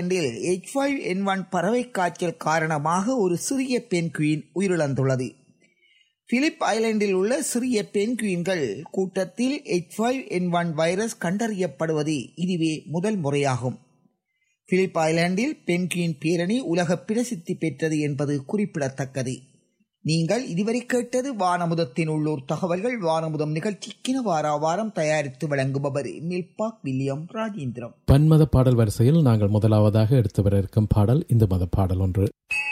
H five N one பறவை காய்ச்சல் காரணமாக ஒரு சிறிய பெண் குயின் உயிரிழந்துள்ளது பிலிப் ஐலாண்டில் உள்ள சிறிய பெண் குயின்கள் கூட்டத்தில் H five N one virus கண்டறியப்படுவது இதுவே முதல் முறையாகும் பிலிப் ஐலாண்டில் பெண் குயின் பேரணி உலக பிரசித்தி பெற்றது என்பது குறிப்பிடத்தக்கது நீங்கள் இதுவரை கேட்டது வானமுதத்தின் உள்ளூர் தகவல்கள் வானமுதம் நிகழ்ச்சிக்கின வார வாரம் தயாரித்து வழங்குபவர் மில்பாக் வில்லியம் ராஜேந்திரம் பன்மத பாடல் வரிசையில் நாங்கள் முதலாவதாக எடுத்து வர இருக்கும் பாடல் இந்த மத பாடல் ஒன்று